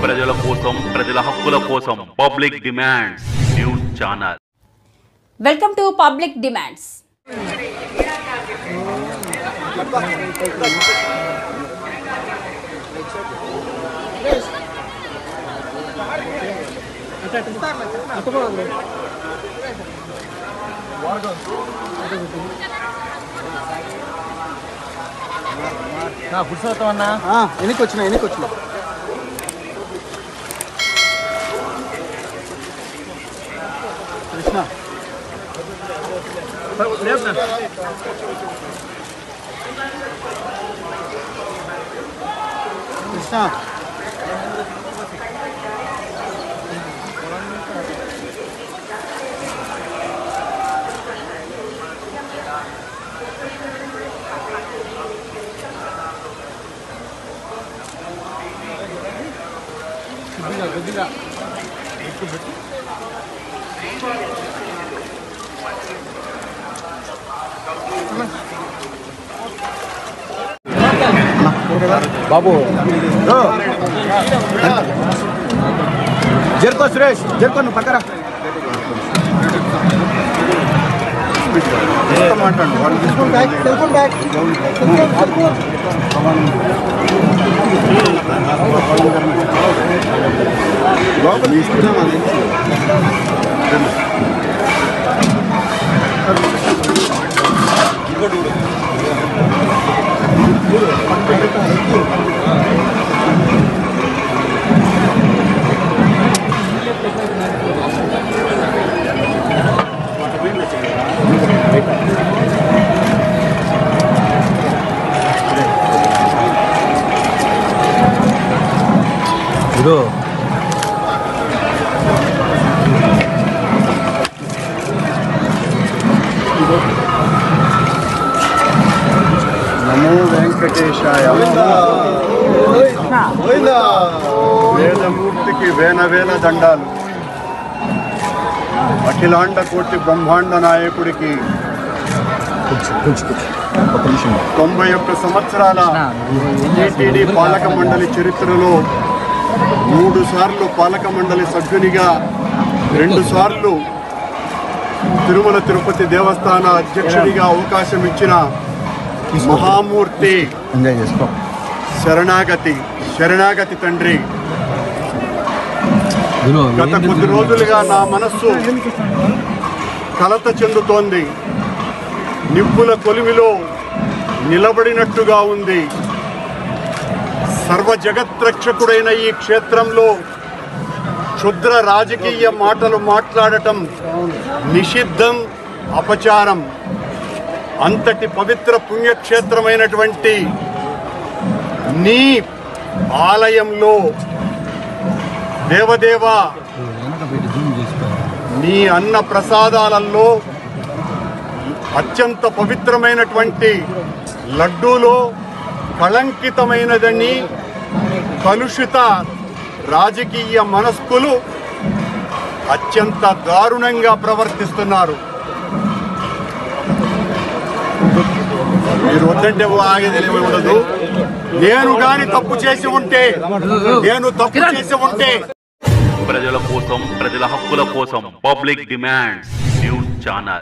ప్రజల కోసం ప్రజల హక్కుల కోసం public demands news channel welcome to public demands వెనక్కి వచ్చిన వెనక్కి వచ్చిన కృష్ణ కృష్ణ కొద్దిగా కొద్దిగా బాబు జరుకో సురేష్ జరుకో నువ్వు పక్కరా నమో వెంకటేశాయ వేదమూర్తికి వేల వేల దండాలు అఖిలాండ కోటి బ్రహ్మాండ నాయకుడికి తొంభై ఒక్క సంవత్సరాల టీటీడీ పాలక మండలి చరిత్రలో మూడు సార్లు పాలక మండలి సభ్యునిగా రెండు సార్లు తిరుమల తిరుపతి దేవస్థాన అధ్యక్షుడిగా అవకాశం ఇచ్చిన మహామూర్తి ఎంజాయ్ చేసుకో శరణాగతి శరణాగతి తండ్రి గత కొద్ది రోజులుగా నా మనస్సు కలత చెందుతోంది నిప్పుల కొలిమిలో నిలబడినట్టుగా ఉంది సర్వ జగత్రక్షకుడైన ఈ క్షేత్రంలో క్షుద్ర రాజకీయ మాటలు మాట్లాడటం నిషిద్ధం అపచారం అంతటి పవిత్ర పుణ్యక్షేత్రమైనటువంటి నీ ఆలయంలో దేవదేవ నీ అన్న ప్రసాదాలలో అత్యంత పవిత్రమైనటువంటి లడ్డూలో కళంకితమైనదని కలుషిత రాజకీయ మనస్కులు అత్యంత దారుణంగా ప్రవర్తిస్తున్నారు మీరు వద్దంటే ఆగేది ఏమీ ఉండదు నేను గాని తప్పు చేసి ఉంటే నేను తప్పు చేసి ఉంటే ప్రజల కోసం ప్రజల హక్కుల కోసం పబ్లిక్ డిమాండ్స్ న్యూస్ ఛానల్